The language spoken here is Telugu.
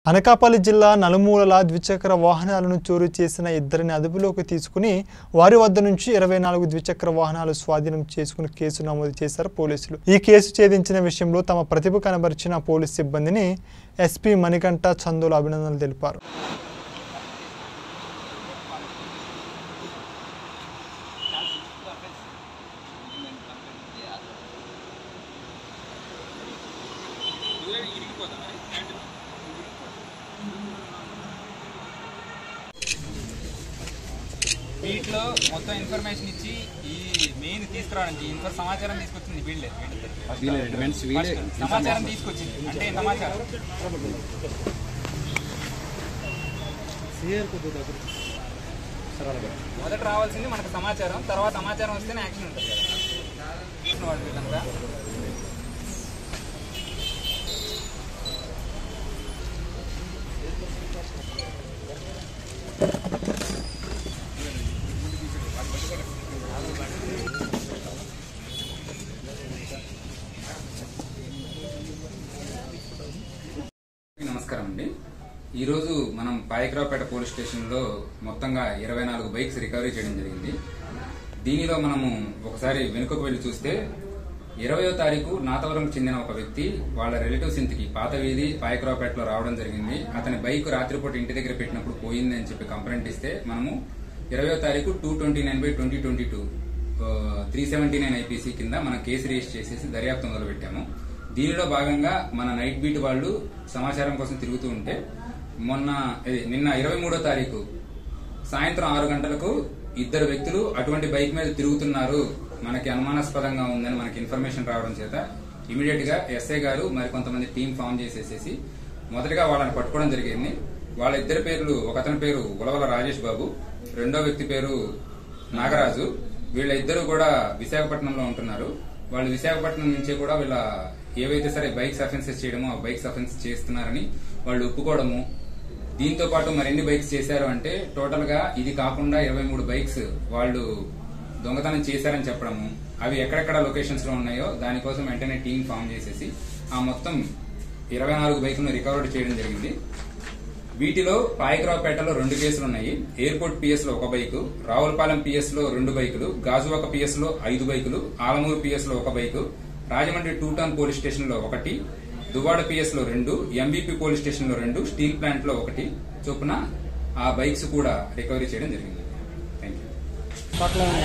అనకాపల్లి జిల్లా నలుమూలల ద్విచక్ర వాహనాలను చోరీ చేసిన ఇద్దరిని అదుపులోకి తీసుకుని వారి వద్ద నుంచి ఇరవై నాలుగు ద్విచక్ర వాహనాలు స్వాధీనం చేసుకుని కేసు నమోదు చేశారు పోలీసులు ఈ కేసు ఛేదించిన విషయంలో తమ ప్రతిభ కనబరిచిన పోలీస్ సిబ్బందిని ఎస్పీ మణికంఠ చందులు అభినందనలు తెలిపారు వీటిలో మొత్తం ఇన్ఫర్మేషన్ ఇచ్చి ఈ మెయిన్ తీసుకురావడానికి ఇంత సమాచారం తీసుకొచ్చింది వీళ్ళే వీళ్ళ రిటర్న్స్ వీళ్ళే First సమాచారం తీసుకొచ్చింది అంటే ఈ సమాచారం మొదట రావాల్సింది మనకు సమాచారం తర్వాత సమాచారం వస్తేనే యాక్షన్ ఉంటుంది కదా వాళ్ళు వీళ్ళంతా నమస్కారం అండి ఈరోజు మనం పాయకరావుపేట పోలీస్ స్టేషన్లో మొత్తంగా ఇరవై నాలుగు బైక్స్ రికవరీ చేయడం జరిగింది దీనిలో మనము ఒకసారి వెనుకకు వెళ్లి చూస్తే ఇరవయో తారీఖు నాతవరంకు చెందిన ఒక వ్యక్తి వాళ్ళ రిలేటివ్స్ ఇంటికి పాత వీధి పాయకరావుపేటలో రావడం జరిగింది అతని బైక్ రాత్రిపూట ఇంటి దగ్గర పెట్టినప్పుడు పోయింది అని చెప్పి కంప్లైంట్ ఇస్తే మనము ఇరవయో తారీఖు two twenty nine by twenty twenty two three seventy nine IPC కింద మనం కేసు రిజిస్టర్ చేసేసి దర్యాప్తు మొదలు పెట్టాము దీనిలో భాగంగా మన నైట్ బీట్ వాళ్ళు సమాచారం కోసం తిరుగుతూ ఉంటే మొన్న ఇది, నిన్న ఇరవై మూడో తారీఖు సాయంత్రం ఆరు గంటలకు ఇద్దరు వ్యక్తులు అటువంటి బైక్ మీద తిరుగుతున్నారు మనకి అనుమానాస్పదంగా ఉందని మనకి ఇన్ఫర్మేషన్ రావడం చేత ఇమీడియట్ గా ఎస్ఐ గారు మరి కొంతమంది టీం ఫామ్ చేసేసేసి మొదటగా వాళ్ళని పట్టుకోవడం జరిగింది వాళ్ళ ఇద్దరి పేర్లు ఒకతని పేరు ఉలవల రాజేష్ బాబు రెండో వ్యక్తి పేరు నాగరాజు వీళ్ళ ఇద్దరు కూడా విశాఖపట్నంలో ఉంటున్నారు వాళ్ళు విశాఖపట్నం నుంచే కూడా వీళ్ళ ఏవైతే సరే బైక్స్ అఫెన్సెస్ చేయడమో ఆ బైక్స్ అఫెన్స్ చేస్తున్నారని వాళ్ళు ఒప్పుకోవడము దీంతో పాటు మరిన్ని బైక్స్ చేశారు అంటే టోటల్ గా ఇది కాకుండా ఇరవై మూడు బైక్స్ వాళ్ళు దొంగతనం చేశారని చెప్పడము అవి ఎక్కడెక్కడ లొకేషన్స్ లో ఉన్నాయో దానికోసం వెంటనే టీం ఫామ్ చేసేసి ఆ మొత్తం ఇరవై నాలుగు బైకులను రికవర్ చేయడం జరిగింది వీటిలో పాయకరావుపేటలో రెండు కేసులు ఉన్నాయి ఎయిర్పోర్ట్ పిఎస్ లో ఒక బైకు రావులపాలెం పిఎస్ లో రెండు బైకులు గాజువాక పిఎస్ లో ఐదు బైకులు ఆలమూరు పిఎస్ లో ఒక bike Rajahmundry two town police station లో ఒకటి దువాడ పిఎస్ లో రెండు ఎంబీపీ పోలీస్ స్టేషన్ లో రెండు స్టీల్ ప్లాంట్ లో ఒకటి చొప్పున ఆ బైక్స్ కూడా రికవరీ చేయడం జరిగింది థ్యాంక్ యూ